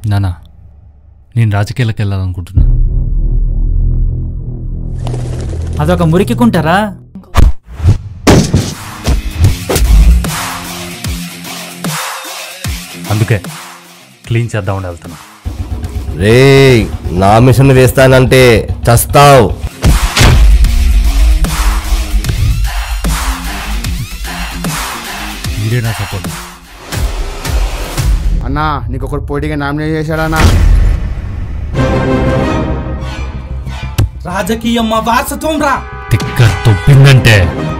నానా నేను రాజకీయాలకు వెళ్ళాలనుకుంటున్నాను అదొక మురికికుంటారా అందుకే క్లీన్ చేద్దామని వెళ్తున్నా రే నా మిషన్ వేస్తానంటే చస్తావు మీరే నా సపోర్ట్ అన్నా నీకు ఒకటి పోటీగా నామినేట్ చేశాడన్నా రాజకీయం మా వారసత్వం రా తిక్క తొప్పిందంటే